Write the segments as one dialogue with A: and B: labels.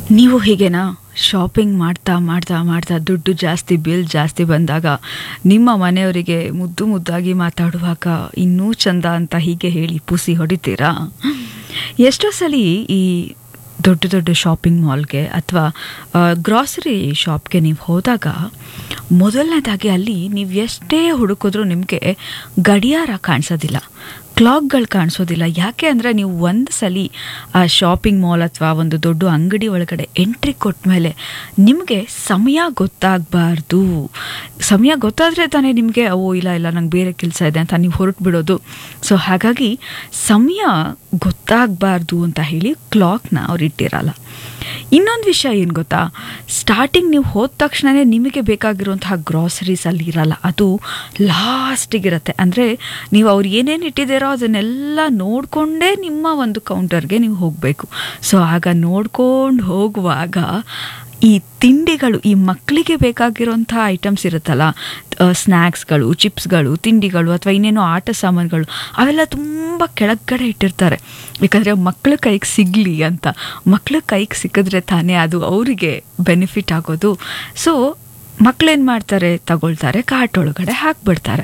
A: ನೀವು ಹೀಗೇನಾ ಶಾಪಿಂಗ್ ಮಾಡ್ತಾ ಮಾಡ್ತಾ ಮಾಡ್ತಾ ದುಡ್ಡು ಜಾಸ್ತಿ ಬಿಲ್ ಜಾಸ್ತಿ ಬಂದಾಗ ನಿಮ್ಮ ಮನೆಯವರಿಗೆ ಮುದ್ದು ಮುದ್ದಾಗಿ ಮಾತಾಡುವಾಗ ಇನ್ನೂ ಚಂದ ಅಂತ ಹೀಗೆ ಹೇಳಿ ಪುಸಿ ಹೊಡಿತೀರಾ ಎಷ್ಟೋ ಸಲ ಈ ದೊಡ್ಡ ದೊಡ್ಡ ಶಾಪಿಂಗ್ ಮಾಲ್ಗೆ ಅಥವಾ ಗ್ರಾಸರಿ ಶಾಪ್ಗೆ ನೀವು ಹೋದಾಗ ಮೊದಲನೇದಾಗಿ ಅಲ್ಲಿ ನೀವು ಎಷ್ಟೇ ಹುಡುಕಿದ್ರೂ ನಿಮಗೆ ಗಡಿಯಾರ ಕಾಣಿಸೋದಿಲ್ಲ ಕ್ಲಾಕ್ಗಳು ಕಾಣಿಸೋದಿಲ್ಲ ಯಾಕೆ ಅಂದರೆ ನೀವು ಒಂದು ಸಲ ಆ ಶಾಪಿಂಗ್ ಮಾಲ್ ಅಥವಾ ಒಂದು ದೊಡ್ಡ ಅಂಗಡಿ ಒಳಗಡೆ ಎಂಟ್ರಿ ಕೊಟ್ಟ ಮೇಲೆ ನಿಮಗೆ ಸಮಯ ಗೊತ್ತಾಗಬಾರ್ದು ಸಮಯ ಗೊತ್ತಾದರೆ ತಾನೇ ನಿಮಗೆ ಓ ಇಲ್ಲ ಇಲ್ಲ ನಂಗೆ ಬೇರೆ ಕೆಲಸ ಇದೆ ಅಂತ ನೀವು ಹೊರಟು ಬಿಡೋದು ಸೊ ಹಾಗಾಗಿ ಸಮಯ ಗೊತ್ತಾಗಬಾರ್ದು ಅಂತ ಹೇಳಿ ಕ್ಲಾಕ್ನ ಅವ್ರು ಇಟ್ಟಿರಲ್ಲ ಇನ್ನೊಂದು ವಿಷಯ ಏನು ಗೊತ್ತಾ ಸ್ಟಾರ್ಟಿಂಗ್ ನೀವು ಹೋದ ತಕ್ಷಣವೇ ನಿಮಗೆ ಬೇಕಾಗಿರುವಂತಹ ಗ್ರಾಸರೀಸ್ ಅಲ್ಲಿ ಇರಲ್ಲ ಅದು ಲಾಸ್ಟಿಗಿರುತ್ತೆ ಅಂದರೆ ನೀವು ಅವ್ರು ಏನೇನು ಇಟ್ಟಿದ್ದೀರೋ ಅದನ್ನೆಲ್ಲ ನೋಡಿಕೊಂಡೇ ನಿಮ್ಮ ಒಂದು ಕೌಂಟರ್ಗೆ ನೀವು ಹೋಗಬೇಕು ಸೊ ಆಗ ನೋಡ್ಕೊಂಡು ಹೋಗುವಾಗ ಈ ತಿಂಡಿಗಳು ಈ ಮಕ್ಕಳಿಗೆ ಬೇಕಾಗಿರೋಂಥ ಐಟಮ್ಸ್ ಇರುತ್ತಲ್ಲ ಸ್ನ್ಯಾಕ್ಸ್ಗಳು ಚಿಪ್ಸ್ಗಳು ತಿಂಡಿಗಳು ಅಥವಾ ಇನ್ನೇನೋ ಆಟ ಸಾಮಾನುಗಳು ಅವೆಲ್ಲ ತುಂಬ ಕೆಳಗಡೆ ಇಟ್ಟಿರ್ತಾರೆ ಯಾಕಂದರೆ ಮಕ್ಕಳ ಕೈಗೆ ಸಿಗಲಿ ಅಂತ ಮಕ್ಕಳ ಕೈಗೆ ಸಿಕ್ಕಿದ್ರೆ ತಾನೇ ಅದು ಅವರಿಗೆ ಬೆನಿಫಿಟ್ ಆಗೋದು ಸೊ ಮಕ್ಕಳೇನು ಮಾಡ್ತಾರೆ ತಗೊಳ್ತಾರೆ ಕಾರ್ಟ್ ಒಳಗಡೆ ಹಾಕ್ಬಿಡ್ತಾರೆ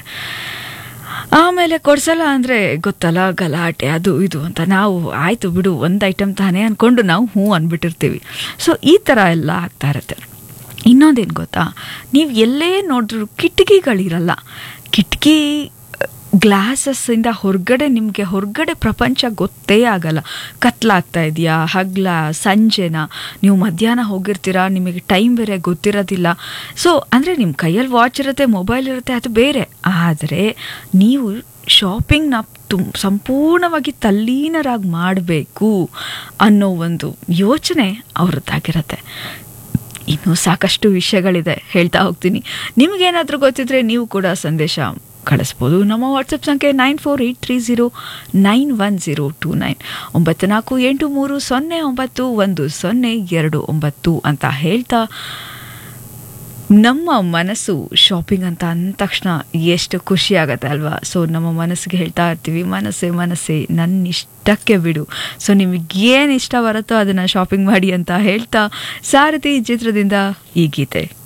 A: ಆಮೇಲೆ ಕೊಡ್ಸಲ್ಲ ಅಂದರೆ ಗೊತ್ತಲ್ಲ ಗಲಾಟೆ ಅದು ಇದು ಅಂತ ನಾವು ಆಯಿತು ಬಿಡು ಒಂದು ಐಟಮ್ ತಾನೇ ಅಂದ್ಕೊಂಡು ನಾವು ಹ್ಞೂ ಅಂದ್ಬಿಟ್ಟಿರ್ತೀವಿ ಸೊ ಈ ಥರ ಎಲ್ಲ ಆಗ್ತಾ ಇರುತ್ತೆ ಇನ್ನೊಂದೇನು ಗೊತ್ತಾ ನೀವು ಎಲ್ಲೇ ನೋಡಿದ್ರು ಕಿಟಕಿಗಳಿರಲ್ಲ ಕಿಟಕಿ ಗ್ಲಾಸಸ್ಸಿಂದ ಹೊರಗಡೆ ನಿಮಗೆ ಹೊರಗಡೆ ಪ್ರಪಂಚ ಗೊತ್ತೇ ಆಗಲ್ಲ ಕತ್ಲಾಗ್ತಾ ಇದೆಯಾ ಹಗ್ಲ ಸಂಜೆನ ನೀವು ಮಧ್ಯಾಹ್ನ ಹೋಗಿರ್ತೀರಾ ನಿಮಗೆ ಟೈಮ್ ಬೇರೆ ಗೊತ್ತಿರೋದಿಲ್ಲ ಸೊ ಅಂದರೆ ನಿಮ್ಮ ಕೈಯಲ್ಲಿ ವಾಚ್ ಇರುತ್ತೆ ಮೊಬೈಲ್ ಇರುತ್ತೆ ಅದು ಬೇರೆ ಆದರೆ ನೀವು ಶಾಪಿಂಗ್ನ ತುಮ್ ಸಂಪೂರ್ಣವಾಗಿ ತಲ್ಲೀನರಾಗಿ ಮಾಡಬೇಕು ಅನ್ನೋ ಒಂದು ಯೋಚನೆ ಅವ್ರದ್ದಾಗಿರುತ್ತೆ ಇನ್ನೂ ಸಾಕಷ್ಟು ವಿಷಯಗಳಿದೆ ಹೇಳ್ತಾ ಹೋಗ್ತೀನಿ ನಿಮಗೇನಾದರೂ ಗೊತ್ತಿದ್ರೆ ನೀವು ಕೂಡ ಸಂದೇಶ ಕಳಿಸ್ಬೋದು ನಮ್ಮ ವಾಟ್ಸಪ್ ಸಂಖ್ಯೆ nine four eight three zero nine one zero two nine ಒಂಬತ್ತು ನಾಲ್ಕು ಎಂಟು ಮೂರು ಸೊನ್ನೆ ಒಂಬತ್ತು ಒಂದು ಸೊನ್ನೆ ಎರಡು ಒಂಬತ್ತು ಅಂತ ಹೇಳ್ತಾ ನಮ್ಮ ಮನಸ್ಸು ಶಾಪಿಂಗ್ ಅಂತ ಅಂದ ತಕ್ಷಣ ಎಷ್ಟು ಖುಷಿ ಆಗತ್ತೆ ಅಲ್ವಾ ಸೊ ನಮ್ಮ ಮನಸ್ಸಿಗೆ ಹೇಳ್ತಾ ಇರ್ತೀವಿ ಮನಸ್ಸೇ ಮನಸ್ಸೇ ನನ್ನ ಇಷ್ಟಕ್ಕೆ ಬಿಡು ಸೊ ನಿಮಗೆ ಏನು ಇಷ್ಟ ಬರುತ್ತೋ ಅದನ್ನು ಶಾಪಿಂಗ್ ಮಾಡಿ ಅಂತ ಹೇಳ್ತಾ ಸಾರಥಿ ಚಿತ್ರದಿಂದ ಈ ಗೀತೆ